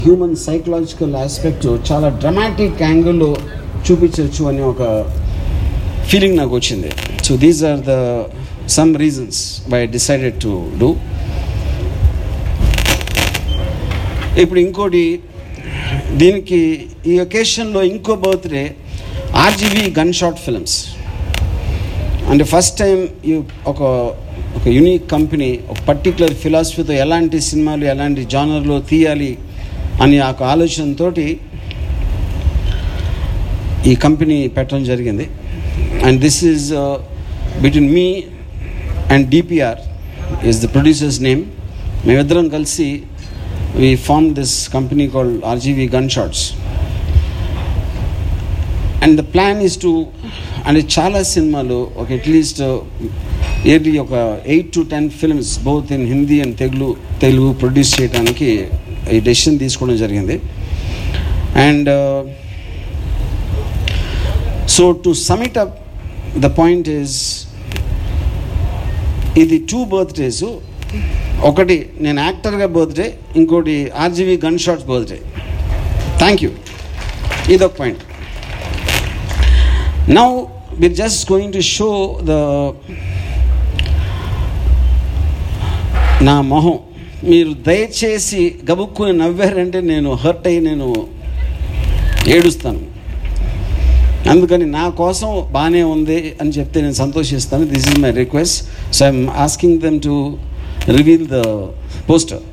Human psychological aspect చాలా dramatic యాంగిల్లో చూపించవచ్చు అనే ఒక ఫీలింగ్ నాకు వచ్చింది so these are the some reasons by decided to do ఇప్పుడు ఇంకోటి దీనికి ఈ ఒకేషన్లో ఇంకో birthday RGV gun shot films అంటే ఫస్ట్ టైం ఈ ఒక ఒక యూనిక్ కంపెనీ ఒక పర్టికులర్ ఫిలాసఫీతో ఎలాంటి సినిమాలు ఎలాంటి జానర్లో తీయాలి అని ఆ ఒక ఆలోచనతో ఈ కంపెనీ పెట్టడం జరిగింది and this is between me and DPR is the producer's name మేమిద్దరం కలిసి we form this company called RGV gun shots and the plan is to అంటే చాలా సినిమాలు ఒక అట్లీస్ట్ ఇయర్లీ ఒక eight to ten films both in Hindi and Telugu Telugu produce చేయడానికి ఈ decision తీసుకోవడం జరిగింది and so to sum it up the point is ఇది టూ బర్త్డేస్ ఒకటి నేను యాక్టర్గా బర్త్డే ఇంకోటి RGV gun shots birthday thank you ఇదొక point now we're just going to show the నా మొహం మీరు దయచేసి గబుక్కుని నవ్వారంటే నేను హర్ట్ అయ్యి నేను ఏడుస్తాను అందుకని నా కోసం బాగానే ఉంది అని చెప్తే నేను సంతోషిస్తాను this is my request so I'm asking them to reveal the poster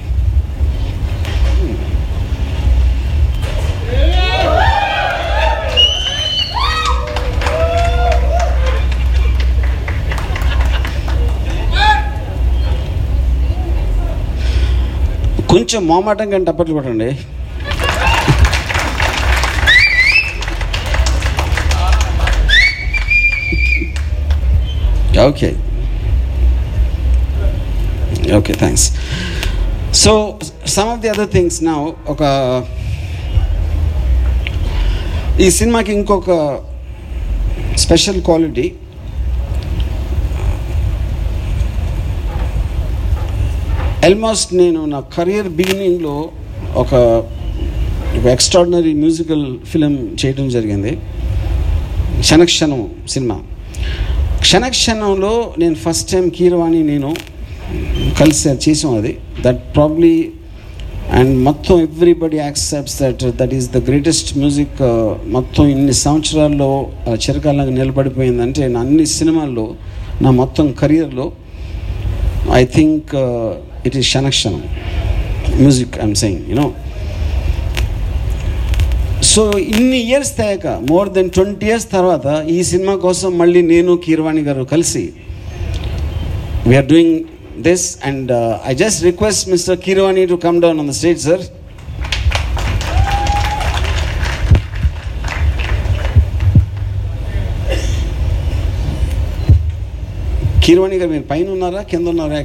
కొంచెం మోమాటం కానీ టప్పట్లు కొట్టండి okay okay thanks so some of the other things నా ఒక ఈ సినిమాకి ఇంకొక స్పెషల్ క్వాలిటీ ఆల్మోస్ట్ నేను నా కెరియర్ బిగినింగ్లో ఒక ఒక ఎక్స్ట్రాడినరీ మ్యూజికల్ ఫిలిం చేయడం జరిగింది క్షణక్షణం సినిమా క్షణక్షణంలో నేను ఫస్ట్ టైం కీరవాణి నేను కలిసి చేసాం అది దట్ ప్రాబ్లీ అండ్ మొత్తం everybody accepts that that is the greatest music మొత్తం ఇన్ని సంవత్సరాల్లో చిరకాలంగా నిలబడిపోయిందంటే నా అన్ని సినిమాల్లో నా మొత్తం కెరియర్లో ఐ థింక్ ఇట్ ఈస్ క్షణక్షణం music I'm saying you know so ఇన్ని ఇయర్స్ తయాక మోర్ దెన్ ట్వంటీ ఇయర్స్ తర్వాత ఈ సినిమా కోసం మళ్ళీ నేను కీరవాణి గారు కలిసి we're doing this and I just request mister Keeravani to come down on the stage sir Keeravani garu మీరు పైన ఉన్నారా కింద ఉన్నారా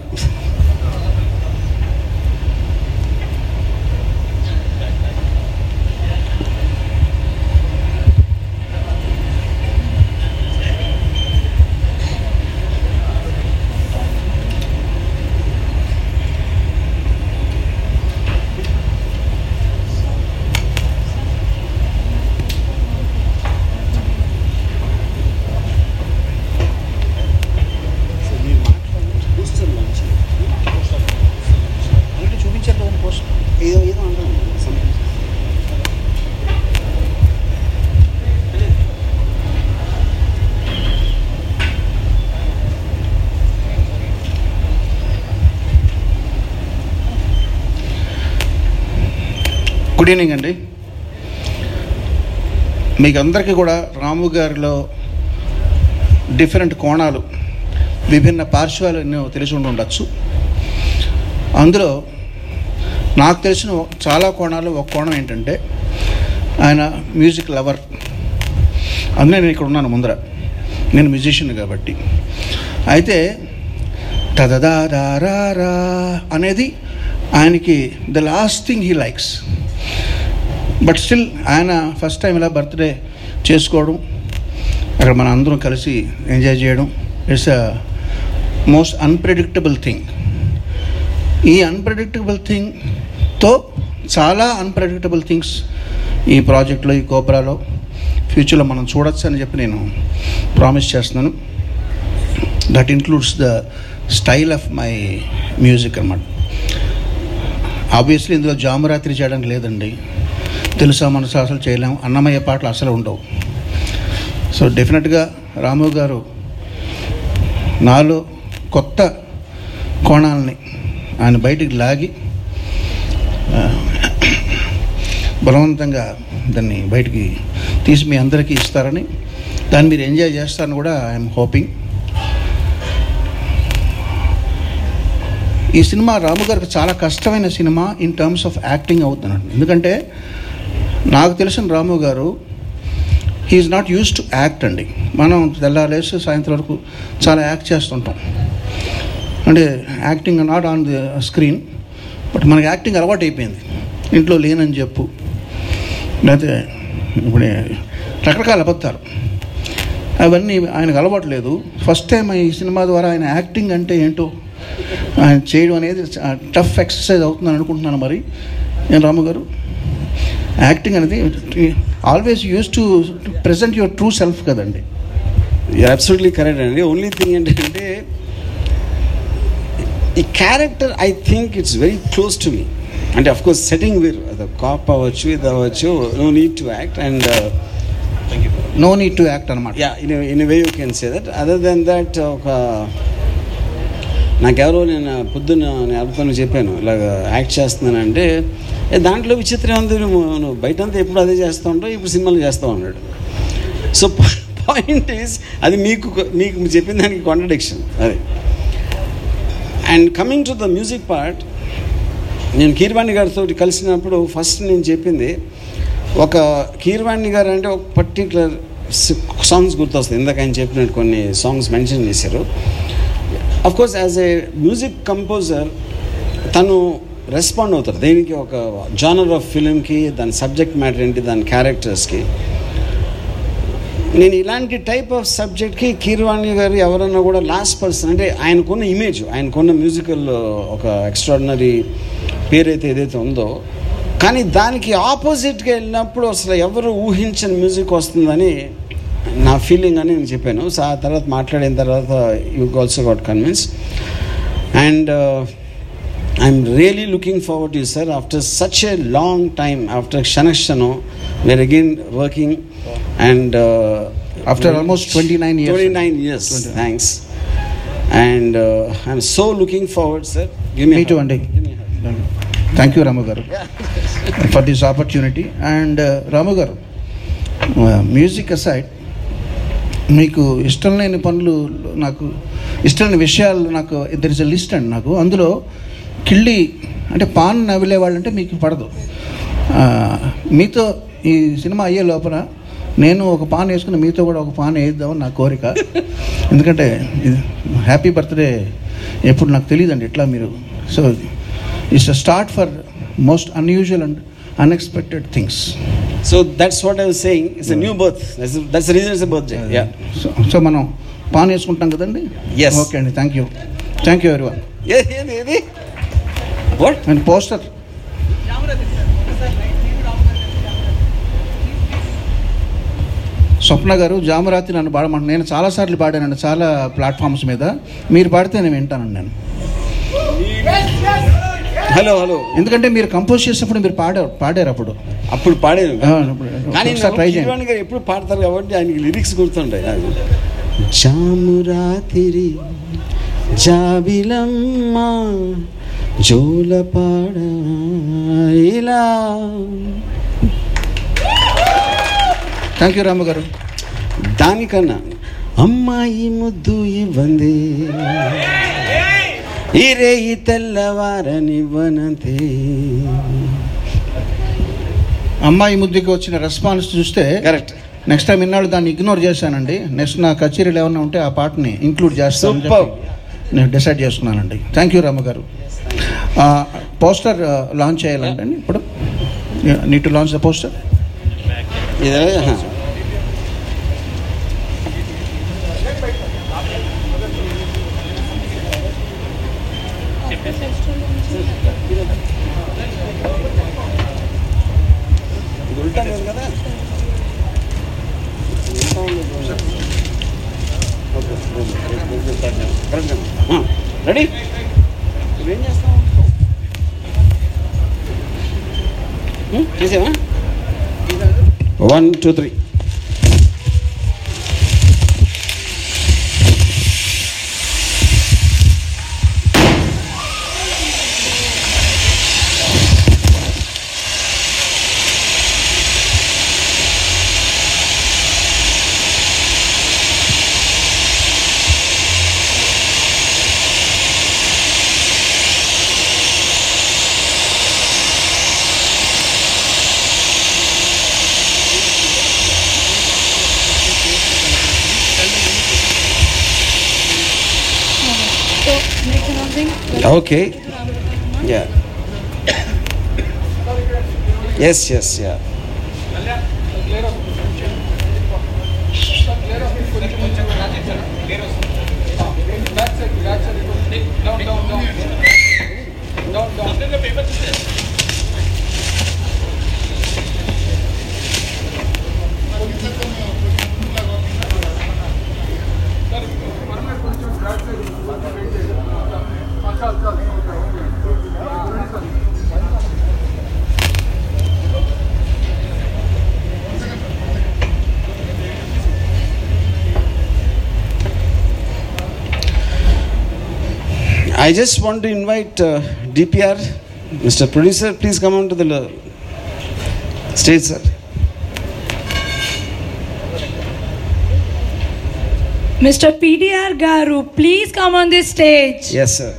ఏదో ఏదో అంటాను గుడ్ ఈవినింగ్ అండి మీకు అందరికీ కూడా రాము గారిలో డిఫరెంట్ కోణాలు విభిన్న పార్శ్వాలు ఎన్నో తెలిసి ఉండి ఉండొచ్చు అందులో నాకు తెలిసిన చాలా కోణాలు ఒక కోణం ఏంటంటే ఆయన మ్యూజిక్ లవర్ అందులో నేను ఇక్కడ ఉన్నాను ముందర నేను మ్యూజిషియన్ కాబట్టి అయితే తదదాదారా అనేది ఆయనకి the last thing he likes but still ఆయన ఫస్ట్ టైం ఇలా బర్త్డే చేసుకోవడం అక్కడ మన అందరం కలిసి ఎంజాయ్ చేయడం it's a most unpredictable thing ఈ అన్ప్రెడిక్టబుల్ థింగ్తో చాలా అన్ప్రెడిక్టబుల్ థింగ్స్ ఈ ప్రాజెక్ట్లో ఈ కోబ్రాలో ఫ్యూచర్లో మనం చూడొచ్చు అని చెప్పి నేను ప్రామిస్ చేస్తున్నాను that includes the style of my music అన్నమాట ఆబ్వియస్లీ ఇందులో జామరాత్రి చేయడానికి లేదండి తెలుసా మనసు అసలు చేయలేం అన్నమయ్య పాటలు అసలు ఉండవు సో డెఫినెట్గా రాము గారు నాలో కొత్త కోణాలని ఆయన బయటికి లాగి ఆ, బలవంతంగా దాన్ని బయటికి తీసి మీ అందరికీ ఇస్తారని దాన్ని మీరు ఎంజాయ్ చేస్తారని కూడా ఐఎమ్ హోపింగ్ ఈ సినిమా రాము గారికి చాలా కష్టమైన సినిమా ఇన్ టర్మ్స్ ఆఫ్ యాక్టింగ్ అవుతున్నాడు ఎందుకంటే నాకు తెలిసిన Ramu garu he is not use to act అండి మనం తెల్లారేసి సాయంత్రం వరకు చాలా యాక్ట్ చేస్తుంటాం అంటే acting not on the screen but మనకి యాక్టింగ్ అలవాటు అయిపోయింది ఇంట్లో లేనని చెప్పు లేకపోతే ఇప్పుడు రకరకాల అబద్ధాలు అవన్నీ ఆయనకు అలవాటు లేదు ఫస్ట్ టైం ఈ సినిమా ద్వారా ఆయన యాక్టింగ్ అంటే ఏంటో ఆయన చేయడం అనేది టఫ్ ఎక్సర్సైజ్ అవుతుందని అనుకుంటున్నాను మరి నేను రాము గారు యాక్టింగ్ అనేది always use to present your true self కదండి అబ్సల్యూట్లీ కరెక్ట్ అండి ఓన్లీ థింగ్ ఏంటంటే ఈ character I think it's very close to me అంటే అఫ్ కోర్స్ సెట్టింగ్ వేరు అది కాప్ అవ్వచ్చు ఇది అవ్వచ్చు no need to act and no need to act అనమాట yeah in in way you can say that other than that ఒక నాకెవరో నేను పొద్దున్న నేను అర్థం చెప్పాను ఇలాగ యాక్ట్ చేస్తున్నానంటే "ఏ, దాంట్లో విచిత్రం ఉంది నువ్వు నువ్వు బయటంతా ఎప్పుడు అదే చేస్తూ ఉంటావు ఇప్పుడు సినిమాలు చేస్తావు అన్నాడు సో పాయింట్ ఈస్ అది మీకు మీకు చెప్పిన దానికి కాంట్రడిక్షన్ అది and coming to the music part నేను కీర్వాణి గారితో కలిసినప్పుడు ఫస్ట్ నేను చెప్పింది ఒక కీర్వాణి గారు అంటే ఒక పర్టికులర్ సాంగ్స్ గుర్తొస్తాయి ఇందాక ఆయన చెప్పినట్టు కొన్ని సాంగ్స్ మెన్షన్ చేశారు of course as a music composer తను రెస్పాండ్ అవుతారు దేనికి ఒక జానర్ ఆఫ్ ఫిలింకి దాని సబ్జెక్ట్ మ్యాటర్ ఏంటి దాని క్యారెక్టర్స్కి నేను ఇలాంటి టైప్ ఆఫ్ సబ్జెక్ట్కి కీర్వాణి గారు ఎవరన్నా కూడా లాస్ట్ పర్సన్ అంటే ఆయనకున్న ఇమేజ్ ఆయనకున్న మ్యూజికల్ ఒక ఎక్స్ట్రాడినరీ పేరైతే ఏదైతే ఉందో కానీ దానికి ఆపోజిట్గా వెళ్ళినప్పుడు అసలు ఎవరు ఊహించని మ్యూజిక్ వస్తుందని నా ఫీలింగ్ అని నేను చెప్పాను సో ఆ తర్వాత మాట్లాడిన తర్వాత you also got convince and I'm really looking forward you sir after such a long time after క్షణక్షణం we're again working and After almost 29 years. 29 years 29. thanks and uh, i'm so looking forward sir give me Me a too, hug. Andy. give me a hug. Thank you Ramu garu for this opportunity and Ramu garu music aside మీకు ఇష్టం లేని పనులు నాకు ఇష్టం లేని విషయాలు నాకు there is a list అండి నాకు అందులో కిళ్ళి అంటే పాన్ నవిలే వాళ్ళంటే మీకు పడదు ఆ, మీతో ఈ సినిమా అయ్యే లోపల నేను ఒక పాన్ వేసుకుని మీతో కూడా ఒక పాన్ వేద్దామని నా కోరిక ఎందుకంటే హ్యాపీ బర్త్డే ఎప్పుడు నాకు తెలియదండి ఎట్లా మీరు so it's a start for most unusual and unexpected things so that's what i was saying it's a new birth that's, that's the reason it's a birthday yeah so so మనం పాన్ వేసుకుంటాం కదండి Yes. Okay అండి thank you thank you ఎవరి one ఏది ఏది ఏది what and poster స్వప్న గారు జామరాత్రి నన్ను పాడమంట నేను చాలాసార్లు పాడానండి చాలా ప్లాట్ఫామ్స్ మీద మీరు పాడితే నేను వింటానండి నేను హలో హలో ఎందుకంటే మీరు కంపోజ్ చేసినప్పుడు మీరు పాడారు పాడారు అప్పుడు అప్పుడు పాడాను ఆ, అప్పుడు- కానీ ఒకసారి ట్రై చేయండి కిరణ్ గారు ఎప్పుడు పాడతారు కాబట్టి ఆయనకి లిరిక్స్ గుర్తుంటాయి నాకు. జామురాతిరి జాబిలమ్మ జోలపాడ ఇలా థ్యాంక్ యూ రాము గారు దానికన్నా అమ్మాయి ముద్దు ఇవ్వంది ఈ రేయి తెల్లవారనివ్వనంతే అమ్మాయి ముద్దుకి వచ్చిన రెస్పాన్స్ చూస్తే కరెక్ట్ నెక్స్ట్ టైం ఇన్నాళ్ళు దాన్ని ఇగ్నోర్ చేశానండి నెక్స్ట్ నా కచేరీలు ఏమన్నా ఉంటే ఆ పాటని ఇంక్లూడ్ చేస్తాను Superb. నేను డిసైడ్ చేసుకున్నానండి థ్యాంక్ యూ రామ గారు పోస్టర్ లాంచ్ చేయాలంటే ఇప్పుడు need to launch the poster ఇదే లేదు కదా రెడీ నువ్వేం చేస్తావు చేసావా one two three So, next announcing. Okay yeah yes yes yeah I just want to invite uh, DPR, Mr. Producer, please come on to the lo- stage, sir. Mr. PDR Garu, please come on this stage. Yes, sir.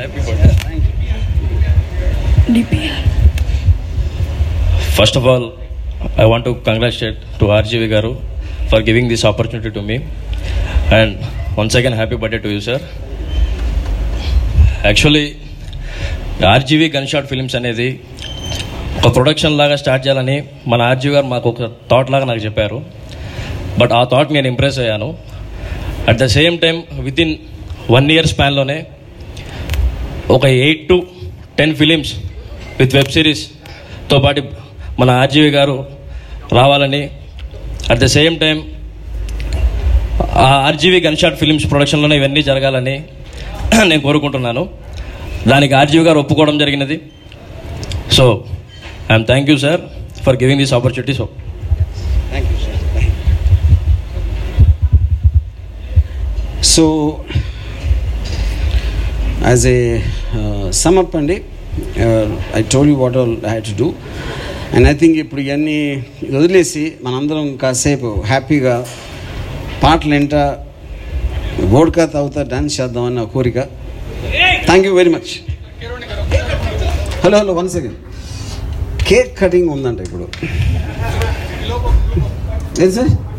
DPR. First of all, I want to congratulate to RGV Garu for giving this opportunity to me. And once again, happy birthday to you, sir. Actually RGV gun shot films అనేది ఒక production లాగా start చేయాలని మన RGV గారు మాకు ఒక thought లాగా నాకు చెప్పారు బట్ ఆ థాట్ నేను ఇంప్రెస్ అయ్యాను at the same time with in one year స్పాన్లోనే ఒక eight to ten films with web సిరీస్తో పాటు మన ఆర్జీవి గారు రావాలని అట్ ద సేమ్ టైం ఆ ఆర్జీవి గన్ షాట్ ఫిలిమ్స్ ప్రొడక్షన్లోనే ఇవన్నీ జరగాలని నేను కోరుకుంటున్నాను దానికి ఆర్జీవి గారు ఒప్పుకోవడం జరిగినది so I'm thank you sir for giving this opportunity so Thank you, sir. So, as a uh, sum up, Andy, uh, I told you what all I had to do. And I think ఇప్పుడు ఇవన్నీ వదిలేసి మనందరం కాసేపు హ్యాపీగా పాటలు వింటా గోడ్కా తాగుతా dance చేద్దామని నా కోరిక thank you very much hello hello one second cake cutting ఉందంట ఇప్పుడు ఏది సార్